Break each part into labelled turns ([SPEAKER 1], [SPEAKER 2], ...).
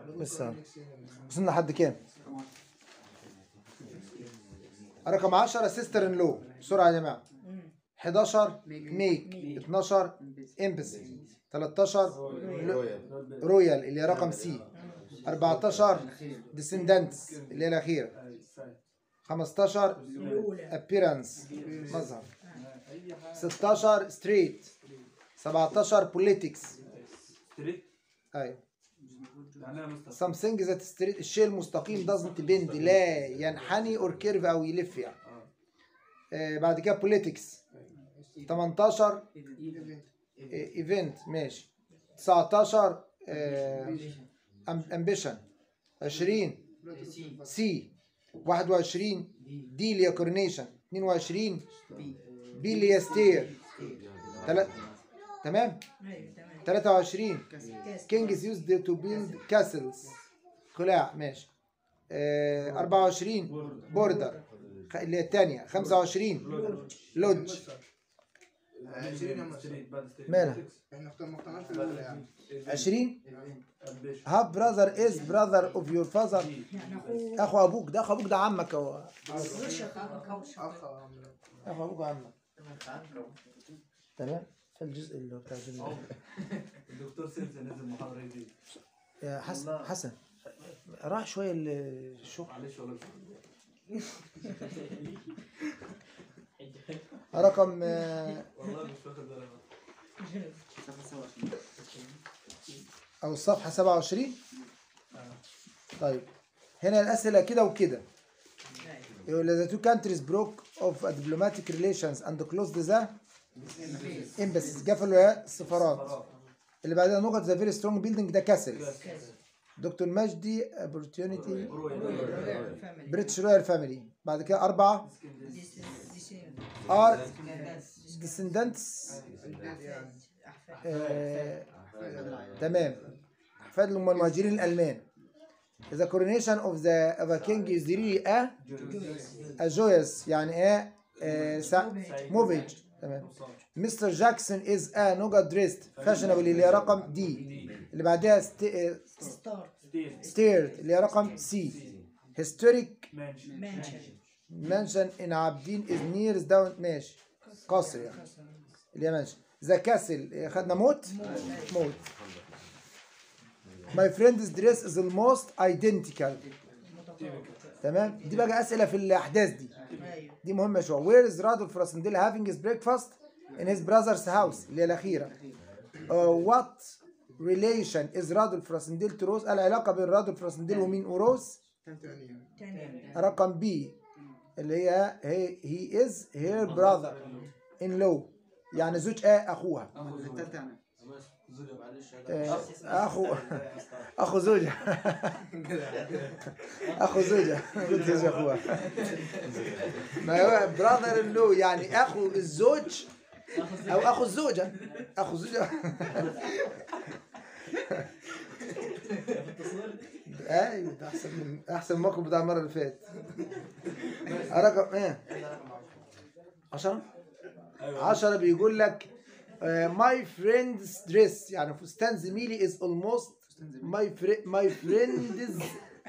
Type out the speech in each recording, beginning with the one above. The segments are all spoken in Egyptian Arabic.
[SPEAKER 1] لسه وصلنا لحد كام؟ رقم 10 سيستر ان لو بسرعه يا جماعه 11 ميك 12 امبسي 13 رويال اللي هي رقم سي 14 ديسندنتس اللي هي الاخيره 15 ابيرنس مظهر 16 ستريت 17 بوليتكس ايوه something that straight الشيء المستقيم doesn't bend لا ينحني or curve او يلف يعني آه بعد كده politics 18 ايفنت ماشي 19 آه ambition 20 سي 21 دي اللي هي كورنيشن 22 بي اللي هي ستير تلا- تمام
[SPEAKER 2] ايوه تمام
[SPEAKER 1] 23
[SPEAKER 2] كاس
[SPEAKER 1] kings used to build castles قلاع ماشي آه 24 بوردر اللي هي الثانية 25 لودج
[SPEAKER 3] 20 يوم ستريت
[SPEAKER 1] مالها
[SPEAKER 3] احنا في المقتنعات في الاولى يعني
[SPEAKER 1] 20 half brother is brother of your father
[SPEAKER 2] يعني اخوه
[SPEAKER 1] اخو ابوك ده اخو ابوك ده عمك هو
[SPEAKER 2] وشك اخوك
[SPEAKER 3] اخ
[SPEAKER 1] اخو ابوك عمك تمام الجزء اللي هو بتاع الجزء
[SPEAKER 4] الدكتور سيمسون نزل محاضرة جديدة
[SPEAKER 1] يا حسن حسن راح شويه الشغل
[SPEAKER 4] معلش والله
[SPEAKER 1] رقم آه،
[SPEAKER 4] والله مش واخد بالي
[SPEAKER 1] او الصفحه 27 طيب هنا الاسئله كده وكده يقول the two countries broke off a diplomatic relations and closed the embassies قفلوا يا السفارات اللي بعدها نقط the very strong building ده كاسل دكتور مجدي opportunity بريتش رويال فاميلي بعد كده أربعة ار descendants آه، تمام أحفاد هم المهاجرين الألمان The coronation of the of a king is really a a joyous يعني ايه آه، سع- موفيج تمام مستر جاكسون از ا نوجا دريست فاشونابل اللي هي رقم دي اللي بعدها
[SPEAKER 2] ستار
[SPEAKER 1] ستيرد اللي هي رقم سي هيستوريك
[SPEAKER 2] مانشن
[SPEAKER 1] منشن ان عابدين از نير داون ماشي قصر يعني اللي هي منشن ذا كاسل خدنا موت موت ماي فريندز دريس از الموست ايدنتيكال تمام دي بقى اسئله في الاحداث دي
[SPEAKER 2] ايوه
[SPEAKER 1] دي مهمه شويه وير از رادولف راسنديل هافينج his breakfast in his brother's house اللي هي الاخيره وات ريليشن از رادولف راسنديل تو روز العلاقه بين رادولف راسنديل ومين وروز
[SPEAKER 2] تاني
[SPEAKER 1] رقم بي اللي هي هي هي از هير براذر ان لو يعني زوج آه اخوها
[SPEAKER 3] الثالثة يعني
[SPEAKER 1] آه، اخو اخو زوجها اخو زوجها قلت زوج اخوها ما هو براذر ان لو يعني اخو الزوج او اخو الزوجه اخو الزوجه ايوه ده احسن من احسن من الموقف بتاع المره اللي فاتت رقم ايه 10 10 بيقول لك ماي فريندز دريس يعني فستان زميلي از اولموست ماي ماي فريندز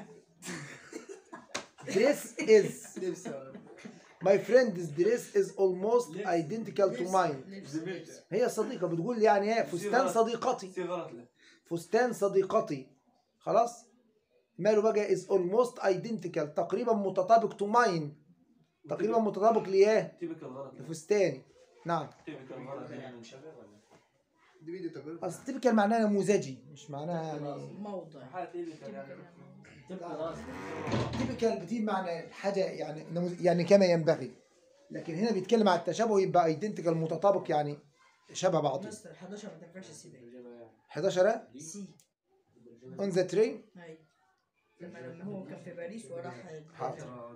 [SPEAKER 1] دريس از ماي فريندز دريس از اولموست ايدنتيكال تو ماين هي صديقه بتقول يعني ايه فستان صديقتي
[SPEAKER 4] سي غلط له
[SPEAKER 1] فستان صديقتي خلاص ماله بقى از اولموست ايدنتيكال تقريبا متطابق تو ماين تقريبا متطابق ليه
[SPEAKER 4] تيبيكال غلط له
[SPEAKER 1] لفستاني نعم
[SPEAKER 4] تيبيكال غلط له
[SPEAKER 3] دي فيديو تجربة
[SPEAKER 1] اصل تيبيكال معناها نموذجي مش معناها يعني
[SPEAKER 2] موضع
[SPEAKER 4] حاجة تيبيكال يعني
[SPEAKER 1] تيبيكال بتيجي معنى حاجه يعني نموذج يعني كما ينبغي لكن هنا بيتكلم على التشابه يبقى ايدنتيكال متطابق يعني شبه بعضه
[SPEAKER 2] مستر 11 ما تنفعش تسيبها
[SPEAKER 1] 11
[SPEAKER 2] سي
[SPEAKER 1] اون ذا ترين
[SPEAKER 2] ايوه لما لما هو كان في باريس وراح
[SPEAKER 1] حاضر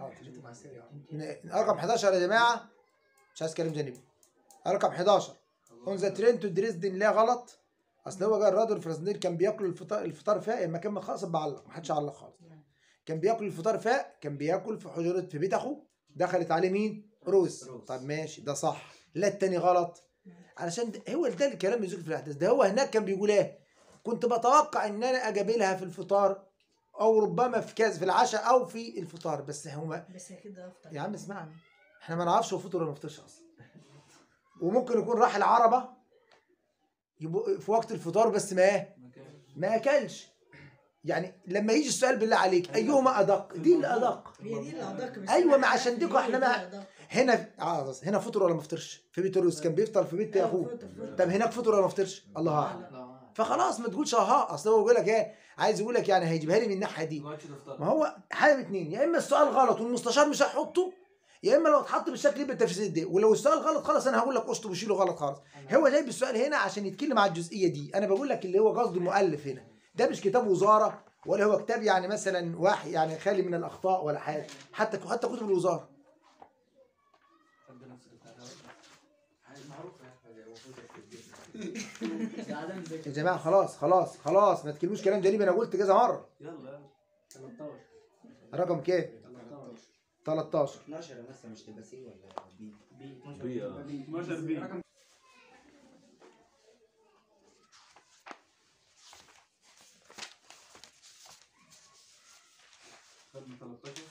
[SPEAKER 1] رقم 11 يا جماعه مش عايز كلام جانبي رقم 11 اون ذا ترين تو دريسدن لا غلط اصل هو جاي رادولف راسنديل كان بياكل الفطار الفطار فاق اما كان خالص بعلق ما حدش علق خالص كان بياكل الفطار فاق كان بياكل في حجره في بيت اخوه دخلت عليه مين روز طب ماشي ده صح لا التاني غلط علشان ده هو ده الكلام اللي ذكر في الاحداث ده هو هناك كان بيقول ايه كنت بتوقع ان انا اجابلها في الفطار او ربما في كاس في العشاء او في الفطار بس هما
[SPEAKER 2] بس هي كده افطر
[SPEAKER 1] يا عم اسمعني احنا ما نعرفش هو فطر ولا ما فطرش اصلا وممكن يكون راح العربه يبقى في وقت الفطار بس ما ايه ما اكلش يعني لما يجي السؤال بالله عليك ايهما ادق دي الادق
[SPEAKER 2] هي دي اللي ادق بس
[SPEAKER 1] أيوة،
[SPEAKER 2] أنا
[SPEAKER 1] ما
[SPEAKER 2] عارف
[SPEAKER 1] عشان
[SPEAKER 2] إن
[SPEAKER 1] ديكوا
[SPEAKER 2] هي
[SPEAKER 1] إحنا
[SPEAKER 2] دي
[SPEAKER 1] ما-
[SPEAKER 2] الأدق.
[SPEAKER 1] هنا آه هنا فطر ولا ما فطرش في بيت الروس كان بيفطر في بيت
[SPEAKER 2] أيوة،
[SPEAKER 1] اخوه
[SPEAKER 2] فطر، فطر.
[SPEAKER 1] طب هناك فطر ولا ما فطرش الله اعلم فخلاص ما تقولش اها اصل هو بيقول لك ايه عايز يقول لك يعني هيجيبها لي من الناحيه دي
[SPEAKER 4] ما تفطر
[SPEAKER 1] ما هو حاجه من اتنين يا اما السؤال غلط والمستشار مش هيحطه يا اما لو اتحط بالشكل يبقى التفسير ده ولو السؤال غلط خلاص انا هقول لك اشطب وشيله غلط خالص هو جايب السؤال هنا عشان يتكلم على الجزئيه دي انا بقول لك اللي هو قصد المؤلف هنا ده مش كتاب وزاره ولا هو كتاب يعني مثلا واحد يعني خالي من الاخطاء ولا حاجه حتى حتى كتب الوزاره
[SPEAKER 4] حد نفسك بتاعها
[SPEAKER 1] يا جماعه خلاص خلاص خلاص ما تكلموش كلام جانبي انا قلت كذا مره
[SPEAKER 4] يلا
[SPEAKER 1] رقم كام 13
[SPEAKER 5] 12 مثلا مش تبقى سي ولا بي
[SPEAKER 6] بي اه
[SPEAKER 4] 12 بي خدنا 13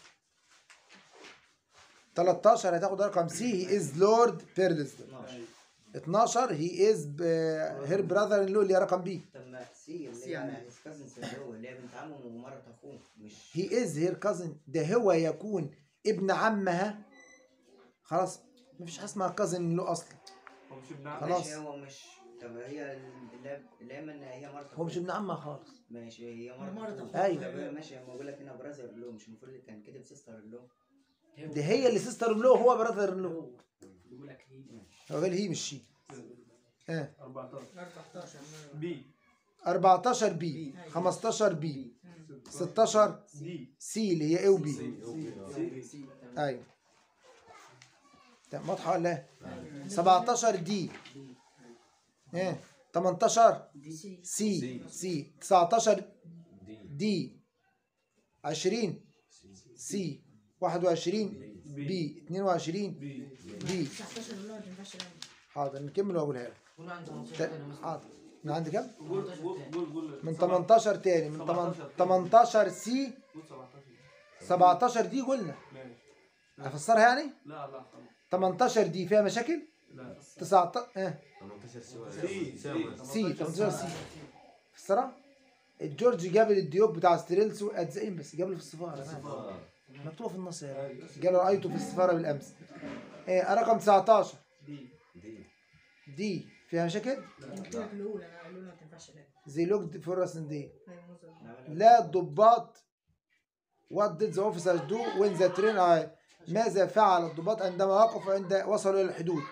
[SPEAKER 1] 13 هتاخد رقم سي هي از لورد بيرلز
[SPEAKER 5] 12
[SPEAKER 1] 12 هي از هير براذر ان لو اللي هي رقم بي
[SPEAKER 5] طب ما سي اللي
[SPEAKER 3] سي
[SPEAKER 5] هي
[SPEAKER 3] يعني
[SPEAKER 5] هيز كازنز اللي هو اللي هي بنت عمه ومرات اخوه مش
[SPEAKER 1] هي از هير كازن ده هو يكون ابن عمها خلاص مفيش حاجه اسمها كازن له اصلا
[SPEAKER 4] هو مش ابن عم
[SPEAKER 1] خلاص.
[SPEAKER 5] ماشي هو مش طب هي اللي اللي هي من هي مرات
[SPEAKER 1] هو مش
[SPEAKER 5] أخوه.
[SPEAKER 1] ابن عمها خالص
[SPEAKER 5] ماشي هي مرات
[SPEAKER 2] مرات
[SPEAKER 5] أخوه.
[SPEAKER 2] أخوه.
[SPEAKER 1] أيوة.
[SPEAKER 5] طب ماشي هو بقول لك هنا براذر لو مش المفروض كان كاتب سيستر لو
[SPEAKER 1] ده هي اللي سيستر له هو براذر له
[SPEAKER 7] بيقول لك هي
[SPEAKER 1] هو قال هي مش شي اه
[SPEAKER 4] 14
[SPEAKER 2] 14
[SPEAKER 4] بي
[SPEAKER 1] 14 بي 15 بي 16
[SPEAKER 4] دي
[SPEAKER 1] سي اللي هي اي وبي
[SPEAKER 4] سي
[SPEAKER 1] ايوه تمام واضحه ولا لا 17 دي ايه 18
[SPEAKER 2] سي
[SPEAKER 1] سي سي 19
[SPEAKER 6] دي
[SPEAKER 1] دي 20 سي 21 بي 22
[SPEAKER 4] بي
[SPEAKER 1] بي
[SPEAKER 2] 19 اللي هو ما ينفعش يلعب.
[SPEAKER 1] حاضر نكمل واقولها لك
[SPEAKER 7] قول عن 18
[SPEAKER 1] ت-
[SPEAKER 7] تاني مثلا
[SPEAKER 1] حاضر من عند كام؟
[SPEAKER 4] قول قول قول قول
[SPEAKER 1] من
[SPEAKER 4] سبعة-
[SPEAKER 1] 18 تاني من
[SPEAKER 4] 17
[SPEAKER 1] 18 سي
[SPEAKER 4] قول 17
[SPEAKER 1] 17 دي قلنا
[SPEAKER 4] ماشي
[SPEAKER 1] افسرها يعني
[SPEAKER 4] لا لا خلاص
[SPEAKER 1] 18 دي فيها مشاكل
[SPEAKER 4] لا
[SPEAKER 1] 19 اه
[SPEAKER 6] 18 سي
[SPEAKER 4] سي سي
[SPEAKER 1] سي 18 سي فسرها الجورج جاب لي الديوك بتاع ستريلسو اتزقين بس جاب له في السفاره
[SPEAKER 6] اه
[SPEAKER 1] مكتوبه في النص يعني
[SPEAKER 4] أيوة.
[SPEAKER 1] قال له رايته في السفاره بالامس ايه رقم 19
[SPEAKER 4] دي
[SPEAKER 6] دي
[SPEAKER 1] دي فيها مشاكل
[SPEAKER 2] قلت لك الاولى انا الاولى ما تنفعش يلعب.
[SPEAKER 1] زي لوكد فورس دي
[SPEAKER 2] أيوة، مظبوط.
[SPEAKER 1] لا الضباط what did the officers do when the train arrived ماذا فعل الضباط عندما وقفوا عند وصلوا الى الحدود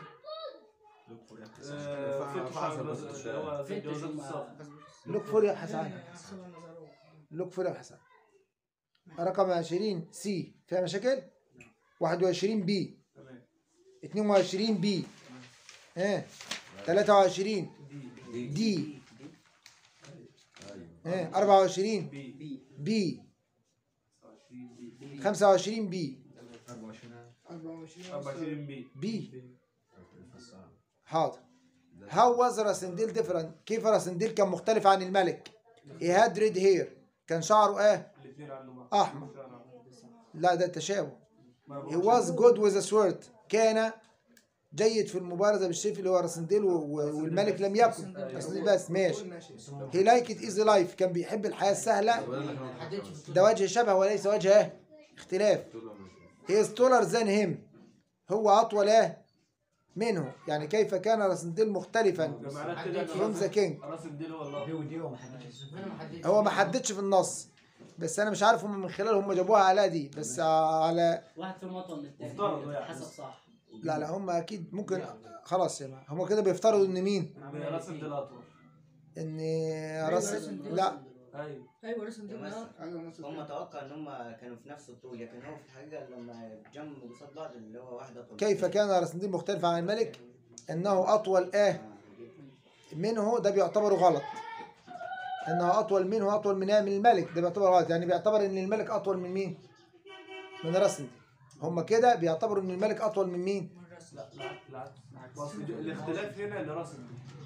[SPEAKER 4] آه، فتش على الناس اللي هو زي جوازات السفر
[SPEAKER 1] لوك فور يبحث عنها
[SPEAKER 2] أحسن ما نظروه.
[SPEAKER 1] لوك فور يبحث عنها رقم 20 سي فيها مشاكل 21 بي
[SPEAKER 4] تمام
[SPEAKER 1] 22 بي ها 23
[SPEAKER 4] دي
[SPEAKER 1] دي
[SPEAKER 6] ايوه
[SPEAKER 1] ها 24
[SPEAKER 4] بي
[SPEAKER 1] بي
[SPEAKER 4] 29 بي
[SPEAKER 1] 25 بي
[SPEAKER 3] 24
[SPEAKER 4] 24 بي
[SPEAKER 1] بي حاضر How was راسنديل different كيف راسنديل كان مختلف عن الملك he had red hair كان شعره ايه
[SPEAKER 4] الاثنين عنده بعض
[SPEAKER 1] أحمر. لا ده تشابه
[SPEAKER 4] ما
[SPEAKER 1] he
[SPEAKER 4] بقولش-
[SPEAKER 1] was good with a sword كان جيد في المبارزة بالسيف اللي هو راسنديل و- و- والملك لم يكن راسنديل بس ماشي
[SPEAKER 3] ماشي
[SPEAKER 1] he liked easy life كان بيحب الحياة السهلة
[SPEAKER 7] ما حددش في
[SPEAKER 1] ده وجه شبه وليس وجه ايه اختلاف he is taller than him هو أطول ايه منه يعني كيف كان راسنديل مختلفا
[SPEAKER 4] ده معناه كده إن
[SPEAKER 1] from the
[SPEAKER 4] راس-
[SPEAKER 1] king
[SPEAKER 4] راس الدين هو الله
[SPEAKER 7] دي ودي هو ما حددش انا ما حددش
[SPEAKER 1] هو ما حددش في النص بس انا مش عارف هم من خلال هم جابوها على دي بس على
[SPEAKER 7] واحد فيهم اطول من التاني
[SPEAKER 4] افترضوا يعني.
[SPEAKER 7] حسب صح
[SPEAKER 1] لا لا هم اكيد ممكن خلاص يا جماعه هم كده بيفترضوا ان مين
[SPEAKER 4] راس الدين اطول
[SPEAKER 1] ان راس لا
[SPEAKER 4] ايوه
[SPEAKER 2] ايوه رسم دي
[SPEAKER 5] بس
[SPEAKER 3] ايوه نص
[SPEAKER 5] هم توقع ان هم كانوا في نفس الطول لكن هو في الحقيقه لما جنبوا قصاد بعض اللي هو واحد اطول
[SPEAKER 1] كيف كان راسندين مختلفا عن الملك انه اطول اه منه ده بيعتبر غلط انه اطول منه اطول من من الملك ده بيعتبر غلط يعني بيعتبر ان الملك اطول من مين من راسندين هم كده بيعتبروا ان الملك اطول من مين
[SPEAKER 2] من رسم
[SPEAKER 4] لا لا لا بس الاختلاف هنا اللي راس الدين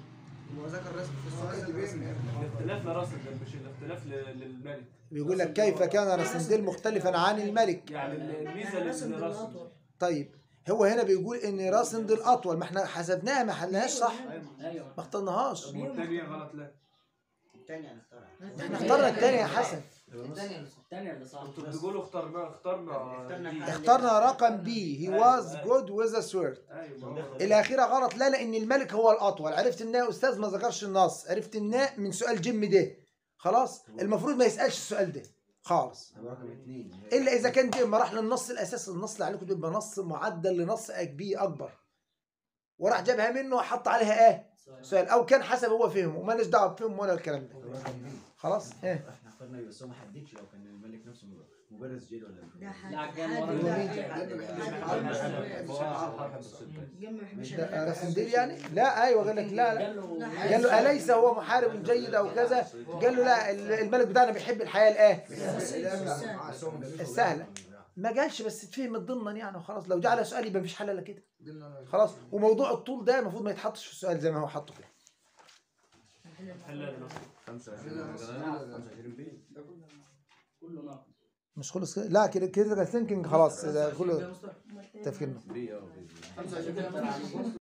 [SPEAKER 3] هو ذكر رسم في السؤال رسم
[SPEAKER 4] الاختلاف لراسندل مش الاختلاف ل- للملك
[SPEAKER 1] بيقول لك كيف كان راسنديل مختلفا عن الملك
[SPEAKER 4] يعني الميزه
[SPEAKER 2] يعني رسم
[SPEAKER 4] اللي راسندل
[SPEAKER 2] بالأطول
[SPEAKER 1] طيب هو هنا بيقول ان راسنديل اطول ما احنا حسبناها ما حلناهاش صح
[SPEAKER 7] ايوه
[SPEAKER 1] ما اخترناهاش
[SPEAKER 4] والثانيه غلط لا
[SPEAKER 5] الثاني هنختارها
[SPEAKER 1] احنا اخترنا الثاني يا حسن
[SPEAKER 7] الثانية اللي صح الثانية اللي صح
[SPEAKER 4] انتوا بتقولوا اخترنا اخترنا
[SPEAKER 5] اخترنا
[SPEAKER 4] دي.
[SPEAKER 5] حاجة.
[SPEAKER 1] اخترنا رقم بي هي واز جود ويز ا سويرد
[SPEAKER 4] ايوه ما هو-
[SPEAKER 1] الاخيره غلط لا لان الملك هو الاطول عرفت ان يا استاذ ما ذكرش النص عرفت ان من سؤال جيم ده خلاص المفروض ما يسالش السؤال ده خالص
[SPEAKER 6] هو رقم اثنين
[SPEAKER 1] الا اذا كان جيم راح للنص الاساسي النص اللي عليكم بيبقى نص معدل لنص بي اكبر وراح جابها منه وحط عليها ايه سؤال او كان حسب هو فهمه ومالناش دعوه بفهمه ولا الكلام ده
[SPEAKER 6] رقم بي
[SPEAKER 1] خلاص ايه
[SPEAKER 6] احنا اخترنا ايه بس هو ما حددش لو كان الملك نفسه مبارز جيد ولا
[SPEAKER 2] ده
[SPEAKER 6] لا
[SPEAKER 2] حد
[SPEAKER 7] لا،
[SPEAKER 2] حد
[SPEAKER 7] كان ورا
[SPEAKER 2] لا،
[SPEAKER 7] المية.
[SPEAKER 2] حد- حد- جنب ما بيحبش
[SPEAKER 1] ده راسنديل يعني لا ايوه قال لك لا لا
[SPEAKER 7] قال له
[SPEAKER 1] قال له اليس هو محارب جيد او كذا قال له لا الملك بتاعنا بيحب الحياه الايه السهله ما قالش بس اتفهمت ضمنا يعني وخلاص لو جعل سؤال يبقى مفيش حل الا كده خلاص وموضوع الطول ده المفروض ما يتحطش في السؤال زي ما هو حاطه كده
[SPEAKER 4] حلال دلوقتي.
[SPEAKER 6] 25 بي
[SPEAKER 7] كله ناقص
[SPEAKER 1] مش خلص كده لا كده كده ثينكينج خلاص ده كله تفكير
[SPEAKER 6] بي اه بي
[SPEAKER 7] 25 كده